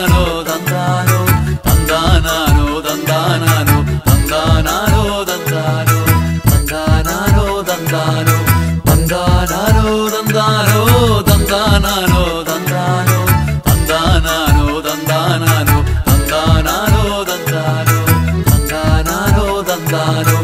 തന്താനാനോ തന്താനോ തന്താനാനോ തന്താനാനോ തന്താനാനോ തന്താനോ തന്താനാനോ തന്താനോ തന്താനാനോ തന്താനോ തന്താനാനോ തന്താനോ തന്താനാനോ തന്താനാനോ തന്താനാനോ തന്താനോ തന്താനാനോ തന്താനോ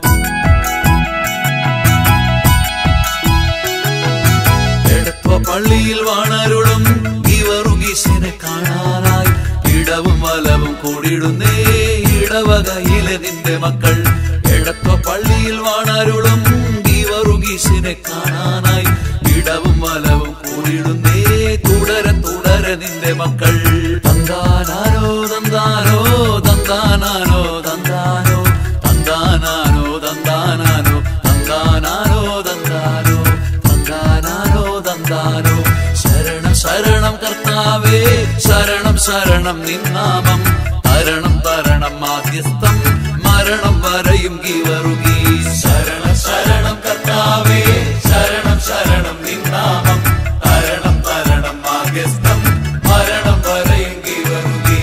എടത്വ പള്ളിയിൽ വാണരുളും ഇവറുഗീശനെ കാണാനായി ഇടവും വലവും കൂടിയിടുന്നേ ഇടവകയിലെ നിന്റെ മക്കൾ എടത്വ പള്ളിയിൽ വാണരുളും ഇവറുഗീശനെ കാണാനായി ഇടവും വലവും കൂടിയിടുന്നേ തുടരെ തുടരെ നിന്റെ മക്കൾ തന്താനാനോ തന്താനോ തന്താനാനോ തന്താനോ തന്താനാനോ തന്താനാനോ തന്താനാനോ തന്താനോ തന്താനാനോ തന്താനോ ശരണം ശരണം കർത്താവേ ശരണം ശരണം നിന്നാമം തരണം തരണം മാധ്യസ്ഥം മരണം വരയും കീവറുകി ശരണം ശരണം കർത്താവേ ശരണം ശരണം നിന്നാമം തരണം തരണം മാധ്യസ്ഥം മരണം വരയും കീവറുകി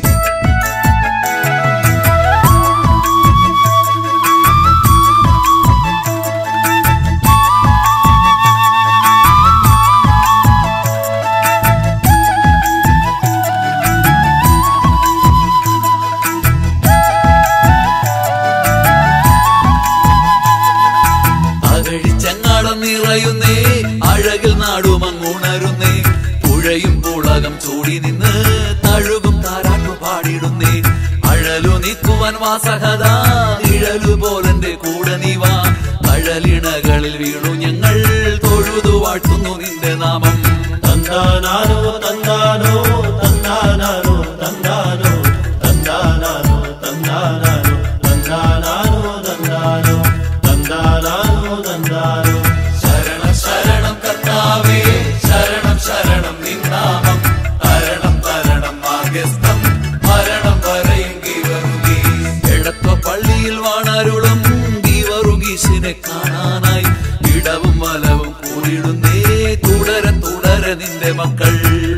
അകഴിച്ചങ്ങാടം നിറയുന്നേ അഴകിൽ നാടുമങ്ങുണരുന്നേ പുഴയും പുളകം ചൂടി നിന്ന് തഴുകും താരാട്ടു പാടിടുന്നേ അഴലു നീക്കുവാൻ വാസഹത ഇഴലു പോലെന്റെ കൂടെ നീവാ കഴലിണകളിൽ വീണു ഞങ്ങൾ തൊഴുതു വാഴ്ത്തുന്നു നിന്റെ നാമം തന്താനാനോ തന്താനോ തന്താനാനോ തന്താനോ തന്താനാനോ തന്താനാനോ തന്താനാനോ തന്താനോ തന്താനാനോ തന്താനോ ശരണം ശരണം കർത്താവേ ശരണം ശരണം നിന്നാമം തരണം തരണം മാർഗസ്ഥം മരണം വരയും ഗീവറുകി എടത്വ പള്ളിയിൽ വാണരുളും ഗീവറുഗീശിനെ കാണാനായി ഇടവും വലവും കൂടിയിടുന്നേ തുടരെ തുടരെ നിന്റെ മക്കൾ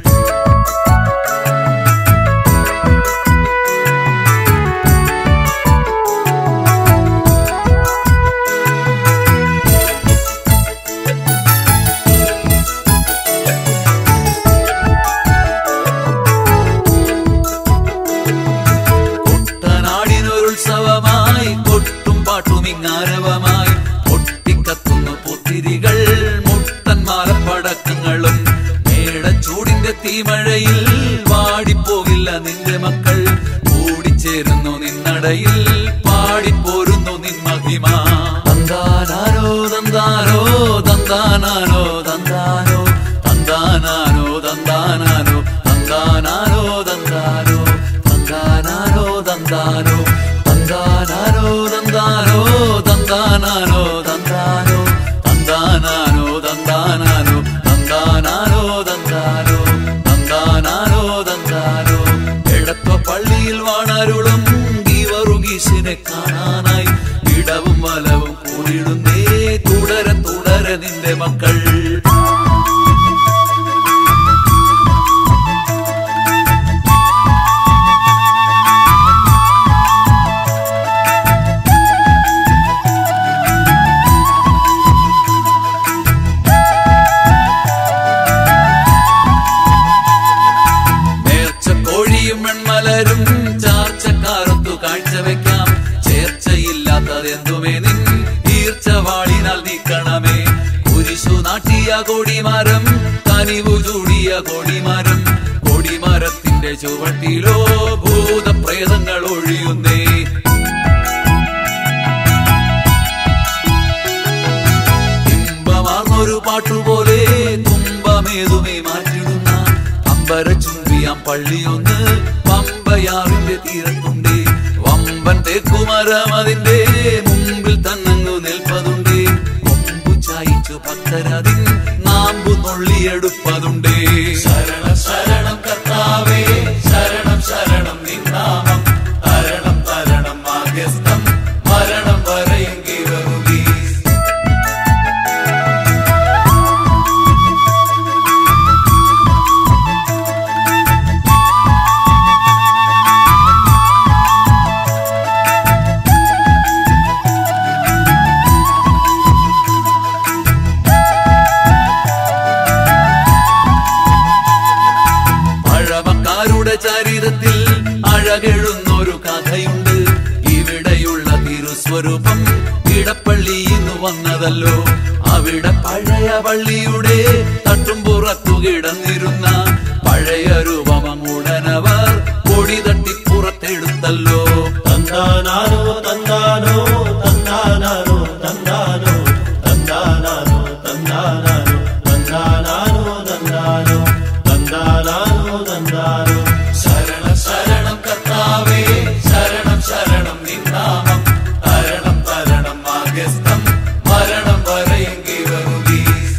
കുട്ടനാടിനൊരുത്സവമായി കൊട്ടും പാട്ടും ഇങ്ങാരവമായി പൊട്ടിക്കത്തുന്നു പുത്തിരികൾ മുട്ടന്മാലപ്പടക്കങ്ങളും മേടച്ചൂടിന്റെ തീമഴയിൽ വാടിപ്പോകില്ല നിന്റെ മക്കൾ കൂടിച്ചേരുന്നു നിന്നടയിൽ പാടിപ്പോരുന്നു നിൻ മഹിമ തന്താനാനോ തന്താനോ തന്താനാനോ തന്താനോ തന്താനാനോ തന്താനാനോ തന്താനാനോ തന്താനോ തന്താനാനോ തന്താനോ തന്താനാനോ തന്താനോ തന്താനാനോ തന്താനോ തന്താനാനോ തന്താനാനോ തന്താനാനോ തന്താനോ തന്താനാനോ തന്താനോ എടത്വ പള്ളിയിൽ വാണരുളും ഗീവറുഗീശിനെ കാണാനായി ഇടവും വലവും കൂടിയിടുന്നേ തുടരെ തുടരെ നിന്റെ മക്കൾ നേർച്ച കോഴിയും വെൺമലരും ചാർച്ചക്കാരത്തു കാഴ്ചവെക്കാം ചേർച്ചയില്ലാത്തതെന്തുമേ നിൻ തീർച്ചവാളിനാൽ നീക്കണമേ കുരിശു നാട്ടിയ കൊടിമരം കനിവു ചൂടിയ കൊടിമരം കൊടിമരത്തിന്റെ ചുവട്ടിലോ ഭൂതപ്രേതങ്ങൾ ഒഴിയുന്നേ ഇമ്പമാർന്നൊരു പാട്ടുപോലെ തുമ്പമേതുമേ മാറ്റിടുന്ന അമ്പര ചുംബിയാം പള്ളിയൊന്ന് പമ്പയാറിന്റെ തീരത്തുണ്ട് വമ്പൻ തേക്കുമരം അതിന്റെ മുമ്പിൽ തന്നങ്ങു നിൽപ്പതുണ്ട് കൊമ്പു ചായിച്ചു ഭക്തരതിൻ നാമ്പു നുള്ളിയെടുപ്പതുണ്ട് ശരണം ശരണം കർത്താവേ ശരണം ശരണം നിന്നാമം തരണം തരണം മാധ്യസ്ഥം മരണം വരെയും കീവറുകീ ചരിതത്തിൽ അഴകെഴുന്നൊരു കഥയുണ്ട് ഇവിടെയുള്ള തിരുസ്വരൂപം ഇടപ്പള്ളി ഇന്ന് വന്നതല്ലോ അവിടെ പഴയ പള്ളിയുടെ തട്ടുംപുറത്തു കിടന്നിരുന്ന പഴയ രൂപമങ്ങുടനവർ പൊടി തട്ടി പുറത്തെടുത്തല്ലോ തന്താനാനോ തന്താനോ തന്താനാനോ തന്താനോ തന്താനാനോ തന്താനാനോ തന്താനാനോ തന്താനോ തന്താനാനോ തന്താനോ ശരണം ശരണം കർത്താവേ ശരണം ശരണം നിന്നാമം തരണം തരണം മാർഗസ്ഥം മരണം വരെയെങ്കി വരുന്നീ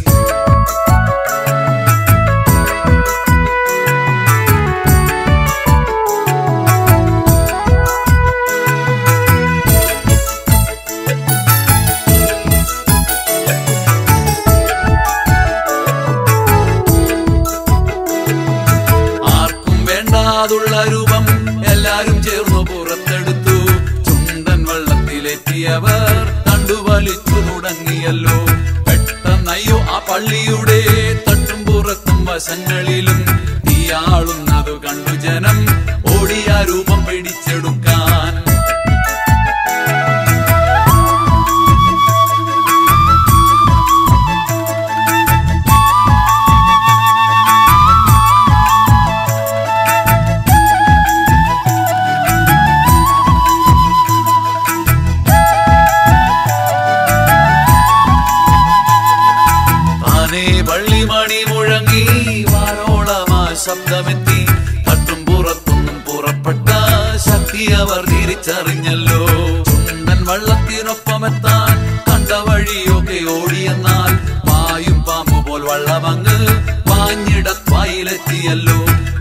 ആർക്കും വേണ്ടാതുള്ള രൂപം എല്ലാരും ചേർന്നു പുറത്തെടുത്തു ചുണ്ടൻ വെള്ളത്തിലെത്തിയവർ തണ്ടുവലിച്ചു തുടങ്ങിയല്ലോ പെട്ടെന്നയ്യോ ആ പള്ളിയുടെ തട്ടും പുറത്തും വശങ്ങളിലും തീയാളുന്നതു കണ്ടു ജനം ഓടിയ രൂപം പിടിച്ചെടുക്കാൻ താനേ പള്ളിമണി മുഴങ്ങി വാരോളമാ ശബ്ദമെത്തി തട്ടും പുറത്തൊന്നും പുറപ്പെട്ട ശക്തി അവർ തിരിച്ചറിഞ്ഞല്ലോ ചുണ്ടൻ വള്ളത്തിനൊപ്പമെത്താൻ കണ്ട വഴിയൊക്കെ ഓടിയെന്നാൽ പായും പാമ്പ് പോൽ വള്ളമങ്ങ് പാഞ്ഞിടത്വായിലെത്തിയല്ലോ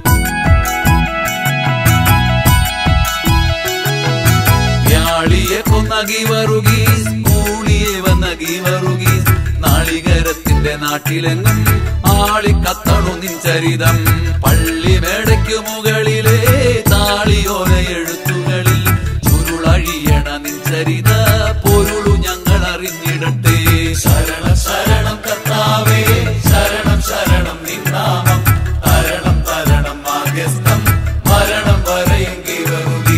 വ്യാളിയെ കൊന്നകി വറുകി കൂളിയെ വന്നകി വറുകി നാളികരത്തിന്റെ നാട്ടിലെങ്ങും ആളിക്കത്തണു നിൻ ചരിതം പള്ളി മേടയ്ക്കു മുകളിലെ താളിയോല എഴുത്തുകളിൽ ചുരുളഴിയണ നിൻ ചരിത പൊരുളു ഞങ്ങൾ അറിഞ്ഞിടട്ടെ ശരണം ശരണം കർത്താവേ ശരണം ശരണം നിന്നാമം തരണം തരണം മാർഗസ്ഥം മരണം വരെയെങ്കി വരുന്നീ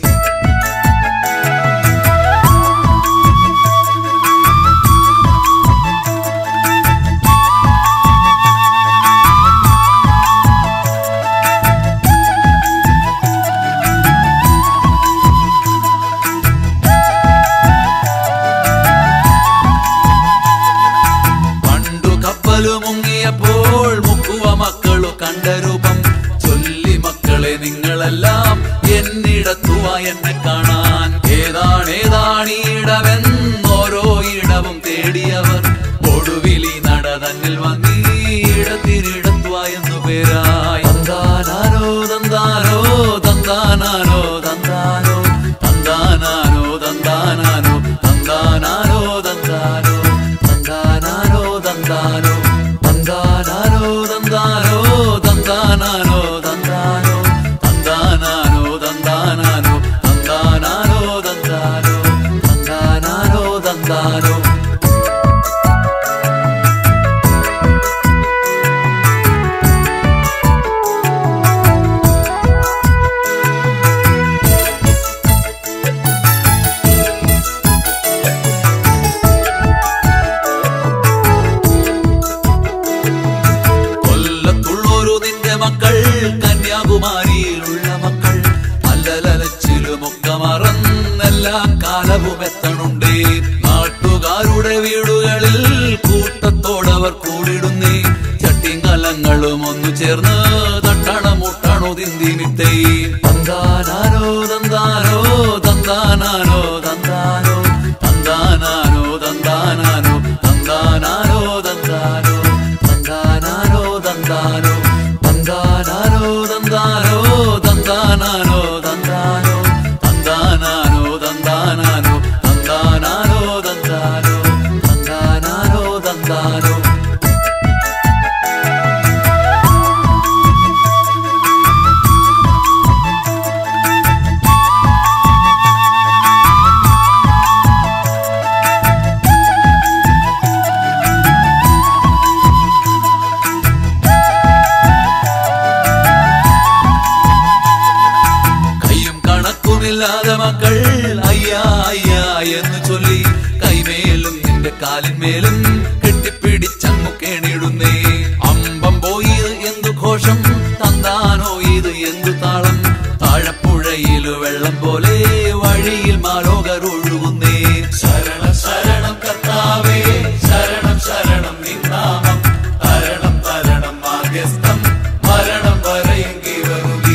പണ്ടു കപ്പലു മുങ്ങിയപ്പോൾ മുക്കുവ മക്കളു കണ്ട രൂപം ചൊല്ലി മക്കളെ നിങ്ങളെല്ലാം എന്നിടത്തുവ എന്നെ കാണാൻ ഏതാണേതാണീടവെന്നോരോ ഇടവും തേടിയവർ ഒടുവിലി നട തന്നിൽ വന്നീ ഇടത്തിനിടത്തുവ എന്നു പേരായി തന്താനാരോ തന്താനോ തന്താനാനോ തന്താനോ തന്താനാനോ തന്താനാനോ തന്താനാനോ തന്താനോ തന്താനാനോ തന്താനോ തന്താനാനോ തന്താനോ തന്താനാനോ തന്താനോ തന്താനാനോ തന്താനാനോ തന്താനാനോ തന്താനോ തന്താനാനോ തന്താനോ കൊല്ലത്തുള്ളൊരു നിന്റെ മക്കൾ കന്യാകുമാരിയിലുള്ള മക്കൾ അല്ലലച്ചിലുമൊക്കെ മറന്നെല്ലാ കാലവും എത്തണുണ്ടേ നാട്ടുകാരുടെ വീടുകളിൽ കൂട്ടത്തോടവർ കൂടിടുന്നേ ചട്ടിങ്കലങ്ങളും ഒന്നു ചേർന്ന് തട്ടണമുട്ടണു തിന്തിമിത്തേ തന്താനാനോ തന്താനോ തന്താനാനോ തന്താനോ തന്താനാനോ തന്താനാനോ തന്താനാനോ തന്താനോ തന്താനാനോ തന്താനോ തന്താനാനോ തന്താനോ തന്താനാനോ തന്താനോ തന്താനാനോ തന്താനാനോ തന്താനാനോ തന്താനോ തന്താനാനോ തന്താനോ അപ്പമില്ലാതെ മക്കൾ അയ്യാ അയ്യാ എന്ന് ചൊല്ലി കൈമേലും നിന്റെ കാലിന്മേലും കെട്ടിപ്പിടിച്ചങ്ങു കേണിടുന്നേ അമ്പം പോയി എന്തു ഘോഷം തന്താനോ ഇത് എന്തു താളം താഴപ്പുഴയില് വെള്ളം പോലെ വഴിയിൽ മാലോകർ ഒഴുകുന്നേ ശരണം ശരണം കർത്താവേ ശരണം ശരണം നിന്നാമം തരണം തരണം മാധ്യസ്ഥം മരണം വരെയെങ്കി വരുകീ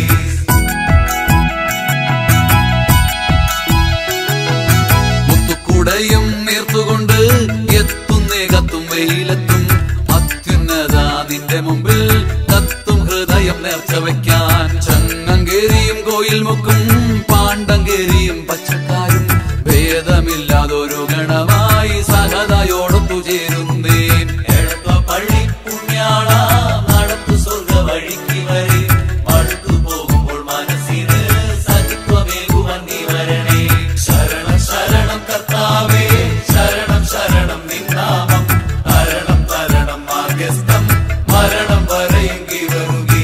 മുത്തുക്കുടയും നീർത്തുകൊണ്ട് എത്തുന്നേ കത്തും വെയിലെത്തും അത്യുന്നത നിന്റെ മുമ്പിൽ കത്തും ഹൃദയം നേർച്ച വയ്ക്കാൻ ചങ്ങങ്കേരിയും കോയിൽ മുക്കും പാണ്ടങ്കേരിയും പച്ചക്കാരും ഭേദമില്ലാതൊരു ഗണമായി സഹതയോടൊത്തു ചേരുന്നേ എടത്വ പള്ളി പുണ്യാള നടത്തു സ്വർഗ വഴിക്ക് വരെ മടുത്തു പോകുമ്പോൾ മനസ്സിന് സഹിത്വമേകുവാൻ നീ വരണേ ശരണം ശരണം കർത്താവേ ശരണം ശരണം നിന്നാമം തരണം തരണം മാർഗസ്ഥം മരണം വരെയെങ്കി വരുകീ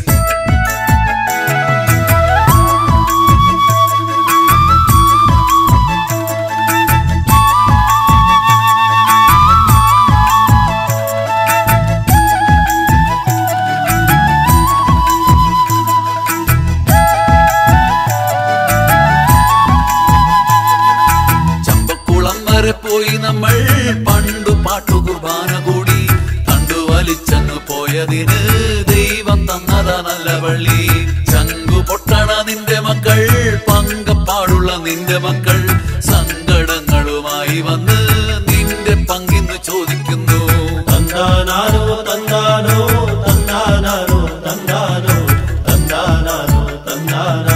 ചമ്പക്കുളം വരെ പോയി നമ്മൾ പണ്ടു പാട്ടു കുർബാന കൂടി കണ്ടു വലിച്ചങ്ങ് പോയതിന് ദൈവം തന്നതാ നല്ല വള്ളി ചങ്കു പൊട്ടണ നിന്റെ മക്കൾ പങ്കപ്പാടുള്ള നിന്റെ മക്കൾ സങ്കടങ്ങളുമായി വന്ന് നിന്റെ പങ്കിന്ന് ചോദിക്കുന്നു തന്താനാനോ തന്താനോ തന്താനാനോ തന്താനോ തന്താനാനോ തന്താനാനോ